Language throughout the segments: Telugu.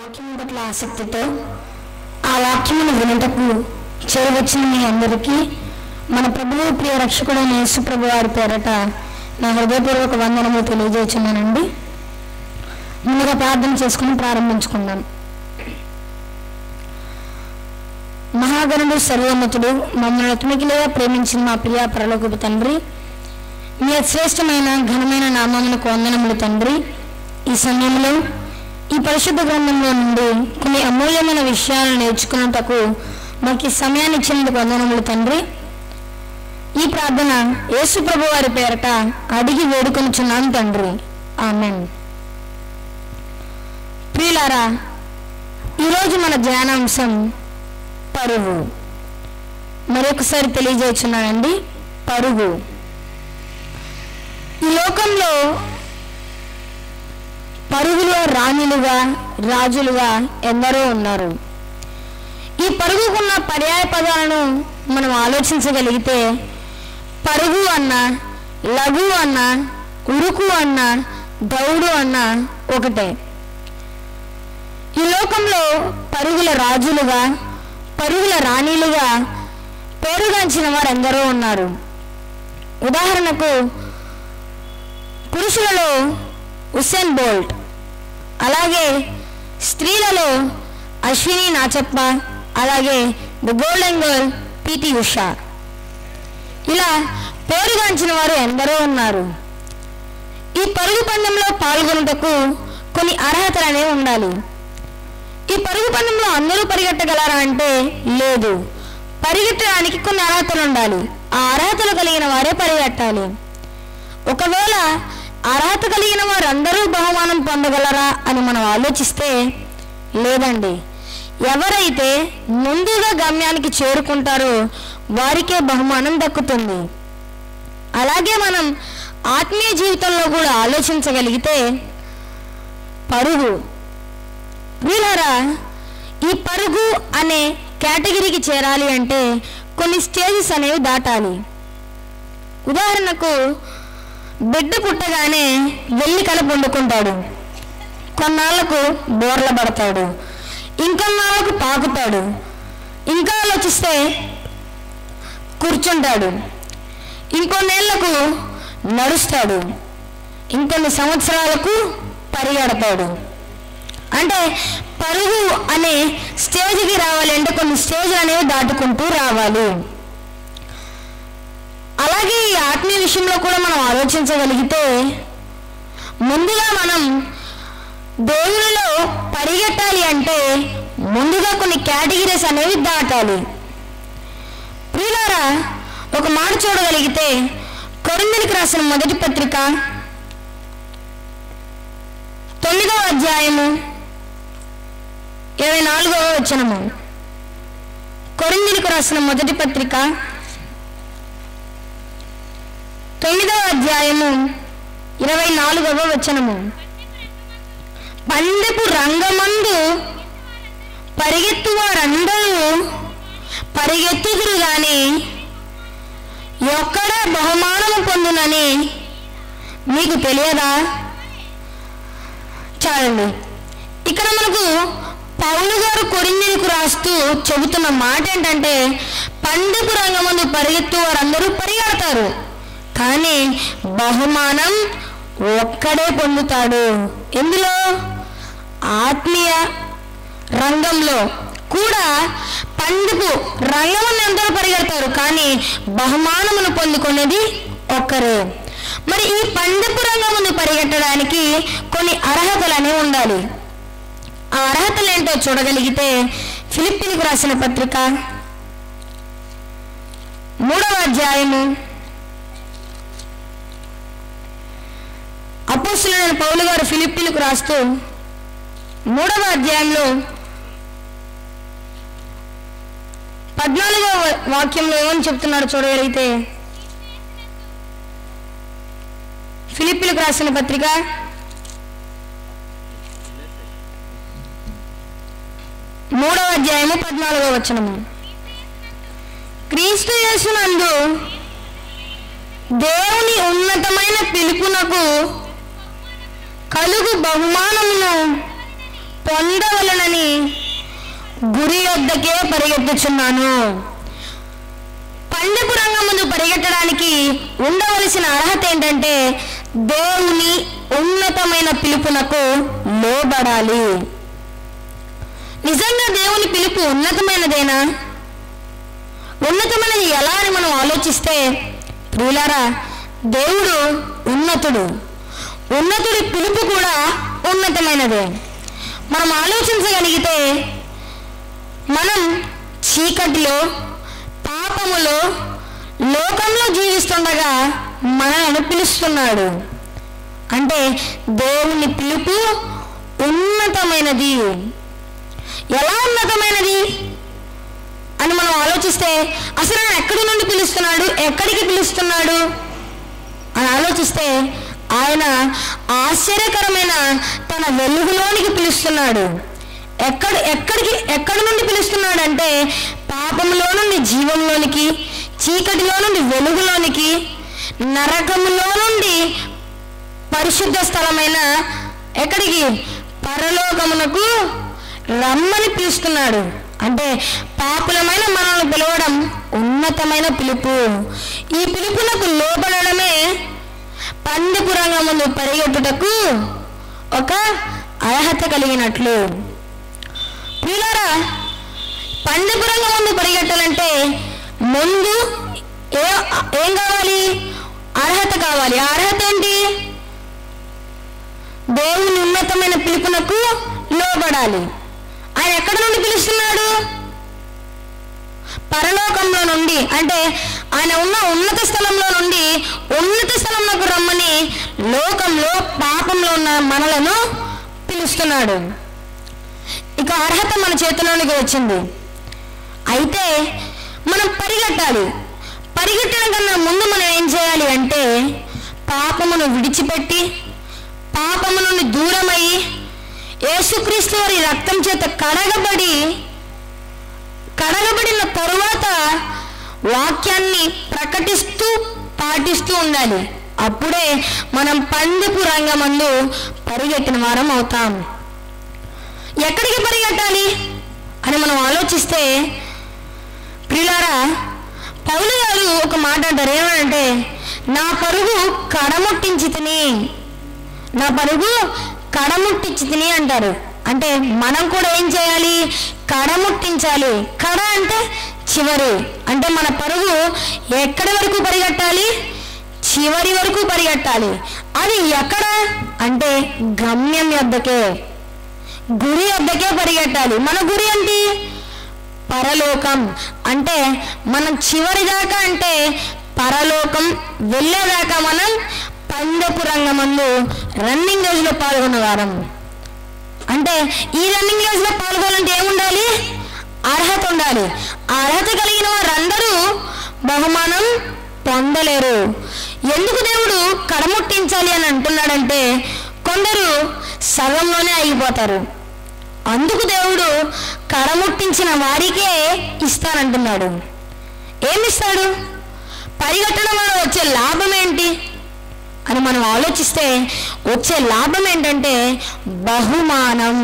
వాక్యం పట్ల ఆసక్తితో ఆ వాక్యమును వినుటకు చేరవచ్చిన మీ అందరికీ మన ప్రభువు ప్రియ రక్షకుడైన యేసు ప్రభు వారి పేరట నా హృదయపూర్వక వందనము తెలియజేస్తున్నానండి ముందుగా ప్రార్థన చేసుకుని ప్రారంభించుకుందాం మహాగణుడు సర్వోన్నతుడు మమ్మల్ని అతుమికిలుగా ప్రేమించిన మా ప్రియ పరలోకపు తండ్రి మీ శ్రేష్టమైన ఘనమైన నామమునకు వందనములు తండ్రి ఈ సమయంలో ఈ పరిశుద్ధ గ్రంథంలో నుండి కొన్ని అమూల్యమైన విషయాలను నేర్చుకున్నటకు మాకు ఈ సమయాన్ని ఇచ్చినందుకు వందనములు తండ్రి ఈ ప్రార్థన యేసు ప్రభు వారి పేరట అడిగి వేడుకొనుచున్నాను తండ్రి ఆమెన్ ప్రియులారా ఈరోజు మన ధ్యానాంశం పరుగు మరొకసారి తెలియజేస్తున్నానండి పరుగు ఈ లోకంలో పరుగులో రాణులుగా రాజులుగా ఎందరో ఉన్నారు ఈ పరుగుకున్న పర్యాయ పదాలను మనం ఆలోచించగలిగితే పరుగు అన్న లఘు అన్న ఉరుకు అన్న దౌడు అన్న ఒకటే ఈ లోకంలో పరుగుల రాజులుగా పరుగుల రాణిలుగా పేరుగాంచిన వారు ఎందరో ఉన్నారు ఉదాహరణకు పురుషులలో ఉసేన్ బోల్ట్ అలాగే స్త్రీలలో అశ్విని నాచప్ప అలాగే the golden girl PT Usha ఇలా పేరుగాంచిన వారు ఎందరో ఉన్నారు ఈ పరుగు పందెంలో పాల్గొనుటకు కొన్ని అర్హతలు అనేవి ఉండాలి ఈ పరుగు పందెంలో అందరూ పరిగెట్టగలరా అంటే లేదు పరిగెత్తడానికి కొన్ని అర్హతలు ఉండాలి ఆ అర్హతలు కలిగిన వారే పరిగెట్టాలి ఒకవేళ అర్హత కలిగిన వారందరూ బహుమానం పొందగలరా అని మనం ఆలోచిస్తే లేదండి ఎవరైతే ముందుగా గమ్యానికి చేరుకుంటారో వారికే బహుమానం దక్కుతుంది అలాగే మనం ఆత్మీయ జీవితంలో కూడా ఆలోచించగలిగితే పరుగు వీళ్ళరా ఈ పరుగు అనే కేటగిరీకి చేరాలి అంటే కొన్ని స్టేజెస్ అనేవి దాటాలి ఉదాహరణకు బిడ్డ పుట్టగానే వెళ్ళి కలప వండుకుంటాడు కొన్నాళ్లకు బోర్ల పడతాడు ఇంకొన్నాళ్ళకు పాకుతాడు ఇంకా ఆలోచిస్తే కూర్చుంటాడు ఇంకొన్నేళ్లకు నడుస్తాడు ఇంకొన్ని సంవత్సరాలకు పరిగెడతాడు అంటే పరుగు అనే స్టేజ్కి రావాలి అంటే కొన్ని స్టేజ్లు అనేవి దాటుకుంటూ రావాలి అలాగే ఈ ఆత్మీయ విషయంలో కూడా మనం ఆలోచించగలిగితే ముందుగా మనం దేవునిలో పరిగెట్టాలి అంటే ముందుగా కొన్ని కేటగిరీస్ అనేవి దాటాలి ప్రియులారా ఒక మాట చూడగలిగితే కొరిందనికి రాసిన మొదటి పత్రిక తొమ్మిదవ అధ్యాయము ఇరవై నాలుగవ వచనము కొరిందులకు రాసిన మొదటి పత్రిక తొమ్మిదవ అధ్యాయము ఇరవై నాలుగవ వచనము పందెపు రంగమందు పరిగెత్తు వారందరూ పరిగెత్తుదురు గాని ఎక్కడ బహుమానము పొందునని మీకు తెలియదా చాలండి ఇక్కడ మనకు పౌలు గారు కొరిందీలకు రాస్తూ చెబుతున్న మాట ఏంటంటే పండుగ రంగమందు పరిగెత్తు వారందరూ పరిగెడతారు కానీ బహుమానం ఒక్కడే పొందుతాడు ఎందులో ఆత్మీయ రంగంలో కూడా పండుగ రంగమును అందరూ పరిగెడతారు కానీ బహుమానమును పొందుకునేది ఒక్కరే మరి ఈ పండుగ రంగమును పరిగెట్టడానికి కొన్ని అర్హతలు అనేవి ఉండాలి ఆ అర్హతలు ఏంటో చూడగలిగితే ఫిలిప్పీలకు రాసిన పత్రిక మూడవ అధ్యాయము అపోస్తులైన పౌలు గారు ఫిలిప్పీలకు రాస్తూ మూడవ అధ్యాయంలో పద్నాలుగవ వాక్యంలో ఏమని చెప్తున్నాడు చూడగలిగితే ఫిలిప్పీలకు రాసిన పత్రిక మూడవ అధ్యాయము పద్నాలుగవ వచనము క్రీస్తు యేసునందు దేవుని ఉన్నతమైన పిలుపునకు కలుగు బహుమానమును పొంద పొందవలనని గురి వద్దకే పరిగెత్తుచున్నాను పందెపు రంగం ముందు పరిగెత్తడానికి ఉండవలసిన అర్హత ఏంటంటే దేవుని ఉన్నతమైన పిలుపునకు లోబడాలి నిజంగా దేవుని పిలుపు ఉన్నతమైనదేనా ఉన్నతమైనది ఎలా అని మనం ఆలోచిస్తే ప్రియులారా దేవుడు ఉన్నతుడు ఉన్నతుడి పిలుపు కూడా ఉన్నతమైనదే మనం ఆలోచించగలిగితే మనం చీకటిలో పాపములో లోకంలో జీవిస్తుండగా మనల్ని పిలుస్తున్నాడు అంటే దేవుని పిలుపు ఉన్నతమైనది ఎలా ఉన్నతమైనది అని మనం ఆలోచిస్తే అసలు ఆయన ఎక్కడి నుండి పిలుస్తున్నాడు ఎక్కడికి పిలుస్తున్నాడు అని ఆలోచిస్తే ఆయన ఆశ్చర్యకరమైన తన వెలుగులోనికి పిలుస్తున్నాడు ఎక్కడ ఎక్కడికి ఎక్కడి నుండి పిలుస్తున్నాడు అంటే పాపంలో నుండి జీవంలోనికి చీకటిలో నుండి వెలుగులోనికి నరకములో నుండి పరిశుద్ధ స్థలమైన ఎక్కడికి పరలోకమునకు రమ్మని పిలుస్తున్నాడు అంటే పాపులమైన మనల్ని పిలవడం ఉన్నతమైన పిలుపు ఈ పిలుపునకు లోపడమే పందెపు రంగం ముందు పరిగెట్టుటకు ఒక అర్హత కలిగినట్లు ప్రియులారా పందెపు రంగం ముందు పరిగెట్టాలంటే ముందు ఏ ఏం కావాలి అర్హత కావాలి ఆ అర్హత ఏంటి దేవుని ఉన్నతమైన పిలుపునకు లోబడాలి ఆయన ఎక్కడి నుండి పిలుస్తున్నాడు పరలోకంలో నుండి అంటే ఆయన ఉన్న ఉన్నత స్థలంలో నుండి ఉన్నత స్థలంలోకి రమ్మని లోకంలో పాపంలో ఉన్న మనలను పిలుస్తున్నాడు ఇక అర్హత మన చేతిలోనికి వచ్చింది అయితే మనం పరిగెట్టాలి పరిగెట్టడం కన్నా ముందు మనం ఏం చేయాలి అంటే పాపమును విడిచిపెట్టి పాపము నుండి దూరమయ్యి యేసుక్రీస్తు వారి రక్తం చేత కడగబడి కడగబడిన తరువాత వాక్యాన్ని ప్రకటిస్తూ పాటిస్తూ ఉండాలి అప్పుడే మనం పందెపు రంగమందు పరిగెట్టిన వారం అవుతాం ఎక్కడికి పరిగెట్టాలి అని మనం ఆలోచిస్తే ప్రియులారా పౌలు గారు ఒక మాట అంటారు ఏమంటే నా పరుగు కడముట్టించి తిని నా పరుగు కడముట్టించి తిని అంటారు అంటే మనం కూడా ఏం చేయాలి కడముట్టించాలి కడ అంటే చివరి అంటే మన పరుగు ఎక్కడి వరకు పరిగెట్టాలి చివరి వరకు పరిగెట్టాలి అది ఎక్కడ అంటే గమ్యం యొద్దకే గురి వద్దకే పరిగెట్టాలి మన గురి ఏంటి పరలోకం అంటే మనం చివరి దాకా అంటే పరలోకం వెళ్ళేదాకా మనం పందెపు రంగమందు రన్నింగ్ రేస్లో పాల్గొన్న వారం అంటే ఈ రన్నింగ్ రేస్లో పాల్గొనాలంటే ఏముండాలి అర్హత ఉండాలి ఆ అర్హత కలిగిన వారందరూ బహుమానం పొందలేరు ఎందుకు దేవుడు కడముట్టించాలి అని అంటున్నాడంటే కొందరు సగంలోనే ఆగిపోతారు అందుకు దేవుడు కడముట్టించిన వారికే ఇస్తానంటున్నాడు ఏమిస్తాడు పరిగెట్టడం వల్ల వచ్చే లాభం ఏంటి అని మనం ఆలోచిస్తే వచ్చే లాభం ఏంటంటే బహుమానం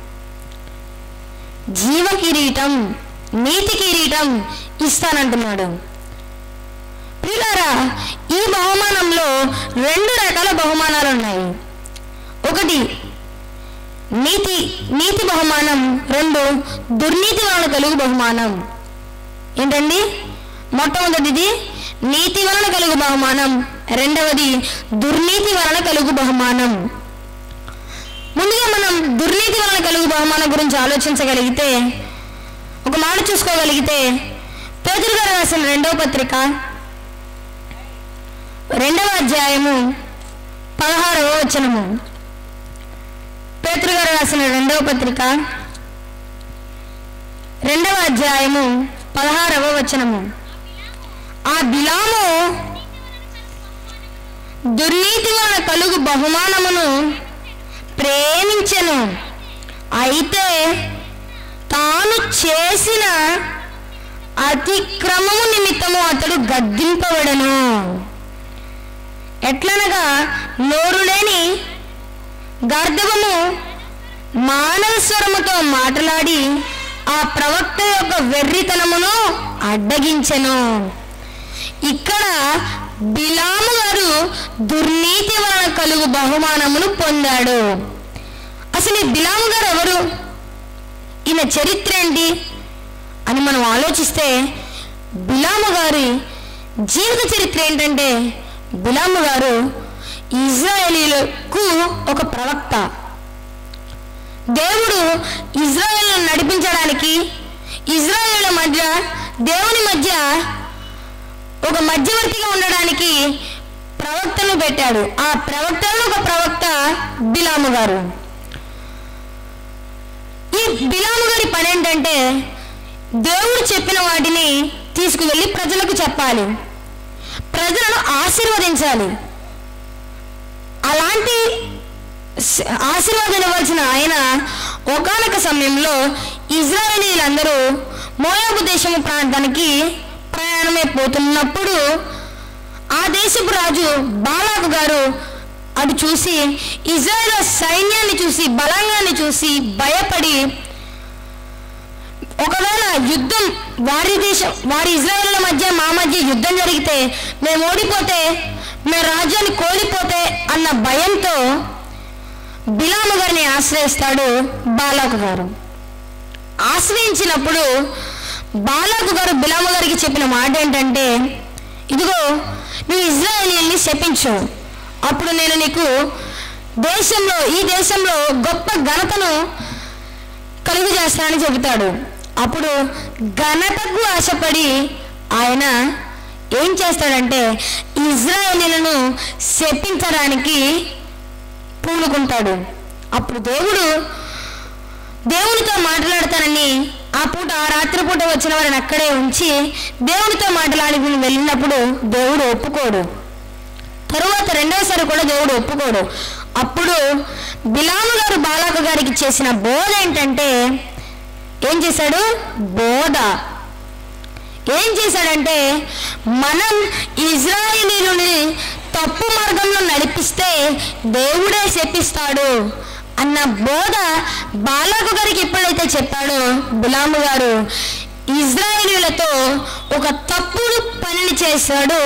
జీవ కిరీటం నీతి కిరీటం ఇస్తానంటున్నాడు ప్రియులారా ఈ బహుమానంలో రెండు రకాల బహుమానాలు ఉన్నాయి ఒకటి నీతి నీతి బహుమానం రెండు దుర్నీతి వలన కలుగు బహుమానం ఏంటండి మొట్టమొదటిది నీతి వలన కలుగు బహుమానం రెండవది దుర్నీతి వలన కలుగు బహుమానం ముందుగా మనం దుర్నీతి వలన కలుగు బహుమానం గురించి ఆలోచించగలిగితే ఒక మాట చూసుకోగలిగితే పేదరు గారు రాసిన రెండవ పత్రిక రెండవ అధ్యాయము పదహారవ వచనము పేతురు గారు రాసిన రెండవ పత్రిక రెండవ అధ్యాయము పదహారవ వచనము ఆ బిలాము దుర్నీతి వలన కలుగు బహుమానమును ప్రేమించెను అయితే తాను చేసిన అతిక్రమము నిమిత్తము అతడు గద్దింపబడను ఎట్లనగా నోరు లేని గర్ధవము మానవ స్వరముతో మాట్లాడి ఆ ప్రవక్త యొక్క వెర్రితనమును అడ్డగించెను ఇక్కడ బిలాము గారు దుర్నీతి వలన కలుగు బహుమానమును పొందాడు అసలు ఈ బిలాము గారు ఎవరు ఈయన చరిత్ర ఏంటి అని మనం ఆలోచిస్తే బిలాము గారి జీవిత చరిత్ర ఏంటంటే బిలాము గారు ఇజ్రాయేలీలకు ఒక ప్రవక్త దేవుడు ఇజ్రాయేల్ను నడిపించడానికి ఇజ్రాయేల్ మధ్య దేవుని మధ్య ఒక మధ్యవర్తిగా ఉండడానికి ప్రవక్తను పెట్టాడు ఆ ప్రవక్తలో ఒక ప్రవక్త బిలాము గారు ఈ బిలాము గారి పని ఏంటంటే దేవుడు చెప్పిన వాటిని తీసుకువెళ్ళి ప్రజలకు చెప్పాలి ప్రజలను ఆశీర్వదించాలి అలాంటి స- ఆశీర్వాదం ఇవ్వాల్సిన ఆయన ఒకానొక సమయంలో ఇజ్రాయేలీలందరూ మోయాబు దేశము ప్రాంతానికి ప్రయాణమైపోతున్నప్పుడు ఆ దేశపు రాజు బాలాకు గారు అది చూసి ఇజ్రాయేల్ సైన్యాన్ని చూసి బలంగాన్ని చూసి భయపడి ఒకవేళ యుద్ధం వారి దేశం వారి ఇజ్రాయేళ్ల మధ్య మా మధ్య యుద్ధం జరిగితే మేము ఓడిపోతే మేము రాజ్యాన్ని కోల్పోతే అన్న భయంతో బిలాము గారిని ఆశ్రయిస్తాడు బాలాకు గారు ఆశ్రయించినప్పుడు బాలాకు గారు బిలాము గారికి చెప్పిన మాట ఏంటంటే ఇదిగో నువ్వు ఇజ్రాయేలీని శపించు అప్పుడు నేను నీకు దేశంలో ఈ దేశంలో గొప్ప ఘనతను కలుగు చేస్తానని చెబుతాడు అప్పుడు ఘనతకు ఆశపడి ఆయన ఏం చేస్తాడంటే ఇజ్రాయేలీలను శపించడానికి పూనుకుంటాడు అప్పుడు దేవుడు దేవునితో మాట్లాడతానని ఆ పూట ఆ రాత్రి పూట వచ్చిన వారిని అక్కడే ఉంచి దేవునితో మాట్లాడి వెళ్ళినప్పుడు దేవుడు ఒప్పుకోడు తరువాత రెండవసారి కూడా దేవుడు ఒప్పుకోడు అప్పుడు బిలాము గారు బాలాకు గారికి చేసిన బోధ ఏంటంటే ఏం చేశాడు బోధ ఏం చేశాడంటే మనం ఇజ్రాయిలీలని తప్పు మార్గంలో నడిపిస్తే దేవుడే శపిస్తాడు అన్న బోధ బాలాకు గారికి ఎప్పుడైతే చెప్పాడో బిలాము గారు ఇజ్రాయేలీలతో ఒక తప్పుడు పనిని చేశాడు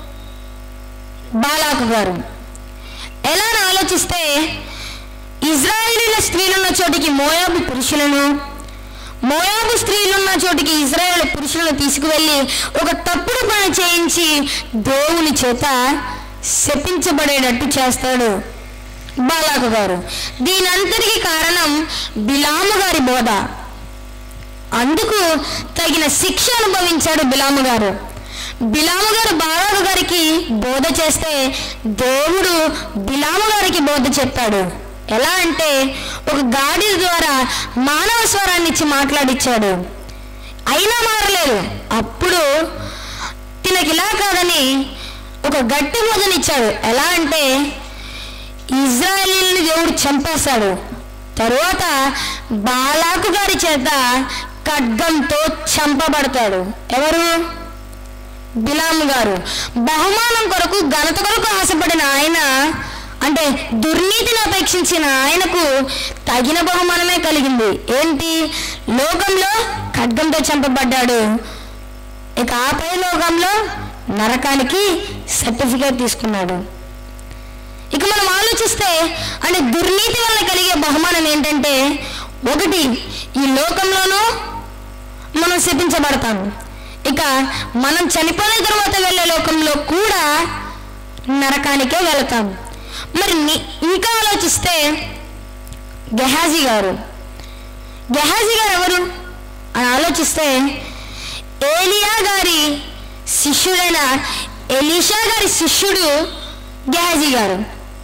బాలాకు గారు ఎలా అని ఆలోచిస్తే ఇజ్రాయేలీల స్త్రీలున్న చోటికి మోయాబు పురుషులను మోయాబు స్త్రీలున్న చోటికి ఇజ్రాయేల్ పురుషులను తీసుకువెళ్ళి ఒక తప్పుడు పని చేయించి దేవుని చేత శపించబడేటట్టు చేస్తాడు బాలాకు గారు దీనంతటికి కారణం బిలాము గారి బోధ అందుకు తగిన శిక్ష అనుభవించాడు బిలాము గారు బిలాము గారు బాలాకు గారికి బోధ చేస్తే దేవుడు బిలాము గారికి బోధ చెప్పాడు ఎలా అంటే ఒక గాడి ద్వారా మానవ స్వరాన్ని ఇచ్చి మాట్లాడిచ్చాడు అయినా మారలేదు అప్పుడు తినకి ఇలా కాదని ఒక గట్టి బోధనిచ్చాడు ఎలా అంటే ఇజ్రాయేలీని దేవుడు చంపేశాడు తరువాత బాలాకు గారి చేత ఖడ్గంతో చంపబడతాడు ఎవరు బిలాము గారు బహుమానం కొరకు ఘనత కొరకు ఆశపడిన ఆయన అంటే దుర్నీతిని అపేక్షించిన ఆయనకు తగిన బహుమానమే కలిగింది ఏంటి లోకంలో ఖడ్గంతో చంపబడ్డాడు ఇక ఆపై లోకంలో నరకానికి సర్టిఫికేట్ తీసుకున్నాడు ఇక మనం ఆలోచిస్తే అంటే దుర్నీతి వల్ల కలిగే బహుమానం ఏంటంటే ఒకటి ఈ లోకంలోనూ మనం శపించబడతాం ఇక మనం చనిపోయిన తర్వాత వెళ్ళే లోకంలో కూడా నరకానికే వెళతాం మరి ని- ఇంకా ఆలోచిస్తే గెహాజీ గారు గెహాజీ గారు ఎవరు అని ఆలోచిస్తే ఏలియా గారి శిష్యుడైన ఎలీషా గారి శిష్యుడు గెహాజీ గారు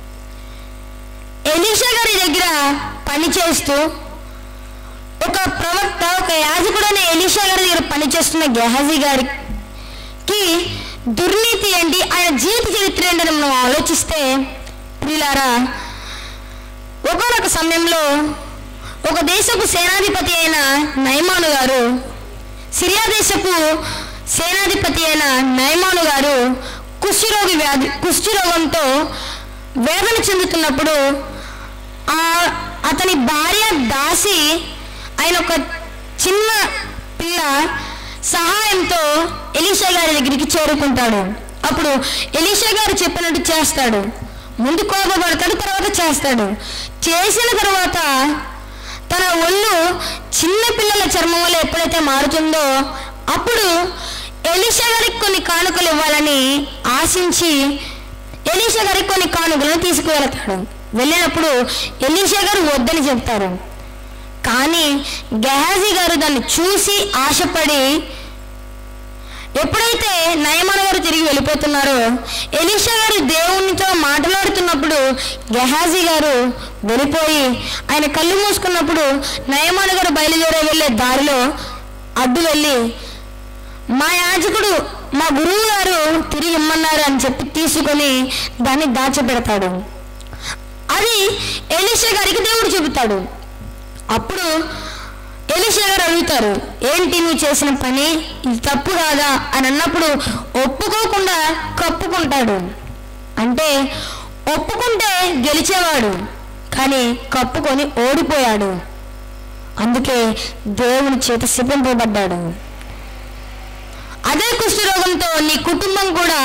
ఎలీషా గారి దగ్గర పనిచేస్తూ ఒక ప్రవక్త ఒక యాజకుడైన ఎలీషా గారి దగ్గర పనిచేస్తున్న గెహాజీ గారికి దుర్నీతి ఏంటి ఆయన జీవిత చరిత్ర ఏంటని మనం ఆలోచిస్తే ప్రియులారా ఒకనొక సమయంలో ఒక దేశపు సేనాధిపతి అయిన నైమాను గారు సిరియా దేశపు సేనాధిపతి అయిన నైమాను గారు కుష్ఠరోగి వ్యాధి కుష్ఠరోగంతో వేదన చెందుతున్నప్పుడు ఆ అతని భార్య దాసి ఆయన ఒక చిన్న పిల్ల సహాయంతో ఎలీషా గారి దగ్గరికి చేరుకుంటాడు అప్పుడు ఎలీషా గారు చెప్పినట్టు చేస్తాడు ముందు కోపపడతాడు తర్వాత చేస్తాడు చేసిన తర్వాత తన ఒళ్ళు చిన్న పిల్లల చర్మం వల్ల ఎప్పుడైతే మారుతుందో అప్పుడు ఎలీషా గారికి కొన్ని కానుకలు ఇవ్వాలని ఆశించి ఎలీషా గారికి కొన్ని కానుకలను తీసుకువెళతాడు వెళ్ళినప్పుడు ఎలీషా గారు వద్దని చెప్తారు కానీ గెహాజీ గారు దాన్ని చూసి ఆశపడి ఎప్పుడైతే నయమాన గారు తిరిగి వెళ్ళిపోతున్నారో ఎలీషా గారు దేవునితో మాట్లాడుతున్నప్పుడు గెహాజీ గారు వెళ్ళిపోయి ఆయన కళ్ళు మూసుకున్నప్పుడు నయమాన గారు బయలుదేరే వెళ్ళే దారిలో అడ్డు వెళ్ళి మా యాజకుడు మా గురువు గారు తిరిగి ఇమ్మన్నారు అని చెప్పి తీసుకొని దాన్ని దాచిపెడతాడు అది ఎలీషా గారికి దేవుడు చెబుతాడు అప్పుడు ఎలీషా గారు అడుగుతారు ఏంటి నువ్వు చేసిన పని ఇది తప్పు కాదా అని అన్నప్పుడు ఒప్పుకోకుండా కప్పుకుంటాడు అంటే ఒప్పుకుంటే గెలిచేవాడు కానీ కప్పుకొని ఓడిపోయాడు అందుకే దేవుని చేత శపింపబడ్డాడు అదే కుష్ఠరోగంతో నీ కుటుంబం కూడా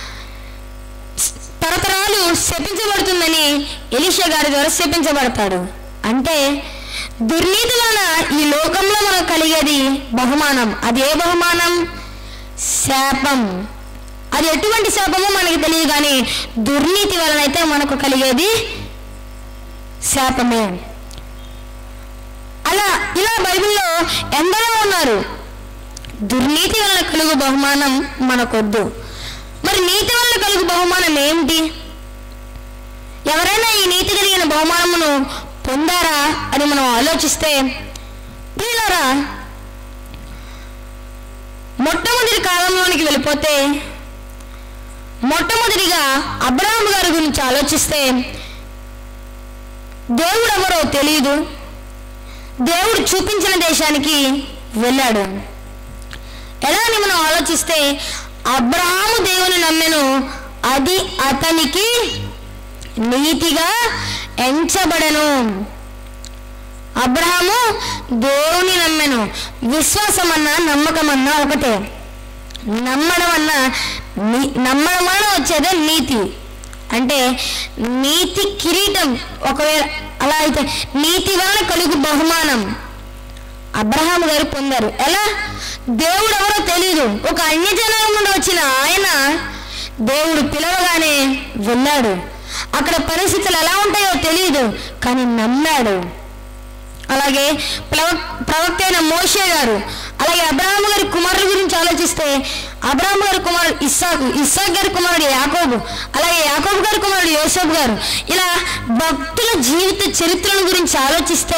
తరతరాలు శపించబడుతుందని ఎలీషా గారి ద్వారా శపించబడతాడు అంటే దుర్నీతి వలన ఈ లోకంలో మనకు కలిగేది బహుమానం అది ఏ బహుమానం శాపం అది ఎటువంటి శాపమో మనకి తెలియదు కానీ దుర్నీతి వలన అయితే మనకు కలిగేది శాపమే అలా ఇలా బైబిల్లో ఎందరో ఉన్నారు దుర్నీతి వలన కలుగు బహుమానం మనకొద్దు మరి నీతి వలన కలుగు బహుమానం ఏమిటి ఎవరైనా ఈ నీతి కలిగిన బహుమానమును పొందారా అని మనం ఆలోచిస్తే ప్రియులారా మొట్టమొదటి కాలంలోనికి వెళ్ళిపోతే మొట్టమొదటిగా అబ్రహాం గారి గురించి ఆలోచిస్తే దేవుడు ఎవరో తెలియదు దేవుడు చూపించిన దేశానికి వెళ్ళాడు ఎలా అని మనం ఆలోచిస్తే అబ్రహాము దేవుని నమ్మెను అది అతనికి నీతిగా ఎంచబడెను అబ్రహాము దేవుని నమ్మెను విశ్వాసం అన్నా నమ్మకం అన్నా ఒకటే నమ్మడం అన్న నీ- నమ్మడం వలన వచ్చేదే నీతి అంటే నీతి కిరీటం ఒకవేళ అలా అయితే నీతి వలన కలుగు బహుమానం అబ్రహాం గారు పొందారు ఎలా దేవుడు ఎవరో తెలియదు ఒక అన్యజనాంగం నుండి వచ్చిన ఆయన దేవుడు పిలవగానే వెళ్ళాడు అక్కడ పరిస్థితులు ఎలా ఉంటాయో తెలియదు కానీ నమ్మాడు అలాగే ప్రవ ప్రవక్త అయిన మోషే గారు అలాగే అబ్రహాం గారి కుమారుల గురించి ఆలోచిస్తే అబ్రహాం గారి కుమారుడు ఇస్సాకు ఇస్సాక్ గారి కుమారుడు యాకోబు అలాగే యాకోబు గారి కుమారుడు యోసేపు గారు ఇలా భక్తుల జీవిత చరిత్రల గురించి ఆలోచిస్తే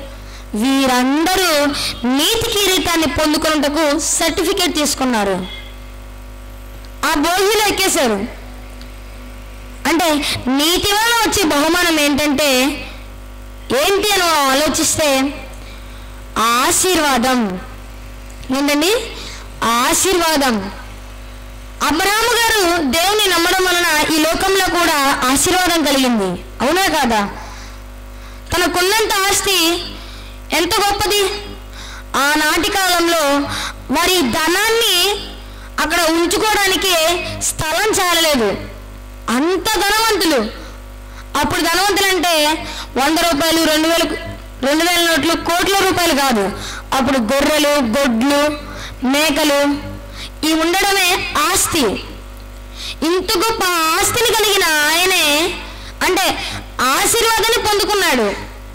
వీరందరూ నీతి కిరీటాన్ని పొందుకున్నటకు సర్టిఫికేట్ తీసుకున్నారు ఆ భోగిలో ఎక్కేశారు అంటే నీతి వల్ల వచ్చే బహుమానం ఏంటంటే ఏంటి అని మనం ఆలోచిస్తే ఆశీర్వాదం ఏంటండి ఆశీర్వాదం అబ్రహాము గారు దేవుని నమ్మడం వలన ఈ లోకంలో కూడా ఆశీర్వాదం కలిగింది అవునా కాదా తనకున్నంత ఆస్తి ఎంత గొప్పది ఆనాటి కాలంలో వారి ధనాన్ని అక్కడ ఉంచుకోవడానికి స్థలం చాలలేదు అంత ధనవంతులు అప్పుడు ధనవంతులు అంటే వంద రూపాయలు రెండు వేలు రెండు వేల నోట్లు కోట్ల రూపాయలు కాదు అప్పుడు గొర్రెలు గొడ్లు మేకలు ఇవి ఉండడమే ఆస్తి ఇంత గొప్ప ఆస్తిని కలిగిన ఆయనే అంటే ఆశీర్వాదాన్ని పొందుకున్నాడు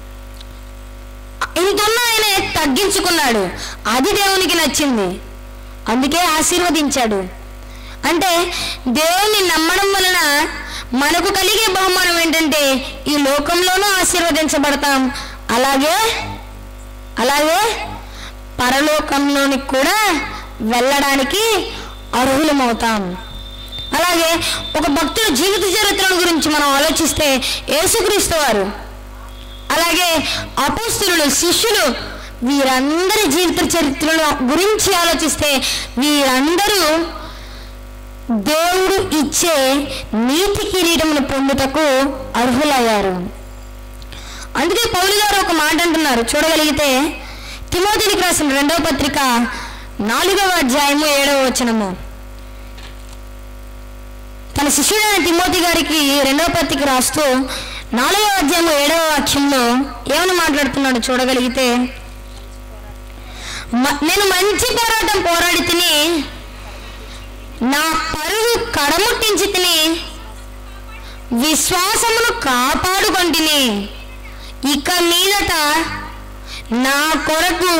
ఇంతున్న ఆయనే తగ్గించుకున్నాడు అది దేవునికి నచ్చింది అందుకే ఆశీర్వదించాడు అంటే దేవుని నమ్మడం వలన మనకు కలిగే బహుమానం ఏంటంటే ఈ లోకంలోనూ ఆశీర్వదించబడతాం అలాగే అలాగే పరలోకంలోనికి కూడా వెళ్ళడానికి అర్హులమవుతాం అలాగే ఒక భక్తుడి జీవిత చరిత్రల గురించి మనం ఆలోచిస్తే యేసుక్రీస్తు వారు అలాగే అపోస్తులు శిష్యులు వీరందరి జీవిత చరిత్రల గురించి ఆలోచిస్తే వీరందరూ దేవుడు ఇచ్చే నీతి కిరీటమును పొందుటకు అర్హులయ్యారు అందుకే పౌలు గారు ఒక మాట అంటున్నారు చూడగలిగితే తిమోతికి రాసిన రెండవ పత్రిక నాలుగవ అధ్యాయము ఏడవ వచనము తన శిష్యుడైన తిమోతి గారికి రెండవ పత్రిక రాస్తూ నాలుగవ అధ్యాయము ఏడవ వాక్యంలో ఏమని మాట్లాడుతున్నాడు చూడగలిగితే మ- నేను మంచి పోరాటం పోరాడి తిని నా పరుగు కడముట్టించి తిని విశ్వాసమును కాపాడుకొంటిని ఇక మీదట నా కొరకు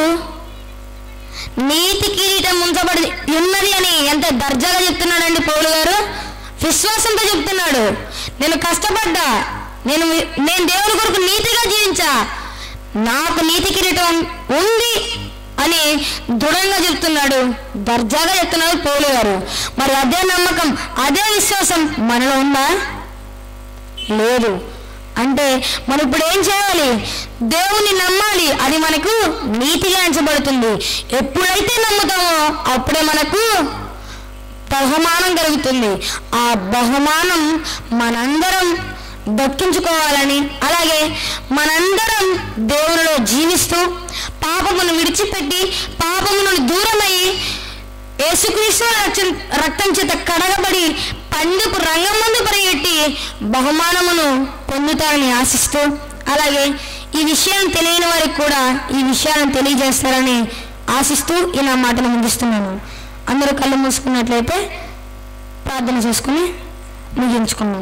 నీతి కిరీటం ఉంచబడి ఉన్నది అని ఎంత దర్జాగా చెప్తున్నాడండి పౌలు గారు విశ్వాసంతో చెప్తున్నాడు నేను కష్టపడ్డా నేను వి- నేను దేవుని కొరకు నీతిగా జీవించా నాకు నీతి కిరీటం ఉంది అని దృఢంగా చెప్తున్నాడు దర్జాగా చెప్తున్నాడు పౌలు గారు మరి అదే నమ్మకం అదే విశ్వాసం మనలో ఉందా లేదు అంటే మనం ఇప్పుడు ఏం చేయాలి దేవుని నమ్మాలి అది మనకు నీతిగా ఎంచబడుతుంది ఎప్పుడైతే నమ్ముతామో అప్పుడే మనకు బహుమానం కలుగుతుంది ఆ బహుమానం మనందరం దక్కించుకోవాలని అలాగే మనందరం దేవునిలో జీవిస్తూ పాపమును విడిచిపెట్టి పాపమును దూరమయ్యి యేసుక్రీస్తు రక్తం రక్తం చేత కడగబడి పండుకు రంగం ముందు పరిగెట్టి బహుమానమును పొందుతారని ఆశిస్తూ అలాగే ఈ విషయం తెలియని వారికి కూడా ఈ విషయాలను తెలియజేస్తారని ఆశిస్తూ ఈ నా మాటను ముగిస్తున్నాను అందరూ కళ్ళు మూసుకున్నట్లయితే ప్రార్థన చేసుకుని ముగించుకున్నాం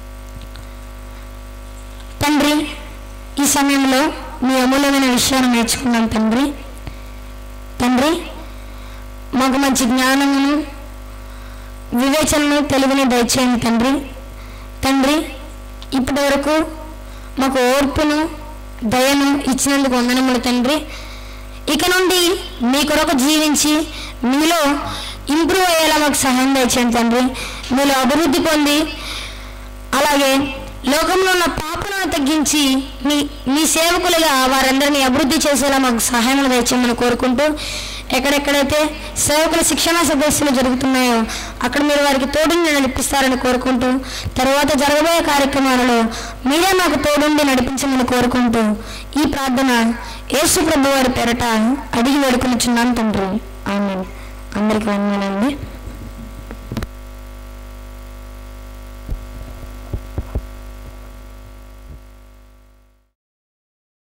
తండ్రి ఈ సమయంలో మీ అమూల్యమైన విషయాన్ని నేర్చుకున్నాం తండ్రి తండ్రి మాకు మంచి జ్ఞానమును వివేచనను తెలివిని దయచేయండి తండ్రి తండ్రి ఇప్పటి వరకు మాకు ఓర్పును దయను ఇచ్చినందుకు వందనములు తండ్రి ఇక నుండి మీ కొరకు జీవించి మీలో ఇంప్రూవ్ అయ్యేలా మాకు సహాయం దయచేయండి తండ్రి మీలో అభివృద్ధి పొంది అలాగే లోకంలో ఉన్న పాపలను తగ్గించి మీ మీ సేవకులుగా వారందరినీ అభివృద్ధి చేసేలా మాకు సహాయం దయచేయమని కోరుకుంటూ ఎక్కడెక్కడైతే సేవకుల శిక్షణా సదస్సులు జరుగుతున్నాయో అక్కడ మీరు వారికి తోడుండి నడిపిస్తారని కోరుకుంటూ తర్వాత జరగబోయే కార్యక్రమాలలో మీరే మాకు తోడుండి నడిపించమని కోరుకుంటూ ఈ ప్రార్థన యేసు ప్రభు వారి పేరట అడిగి వేడుకొనిచున్నాను తండ్రి ఆమె అందరికీ వందనండి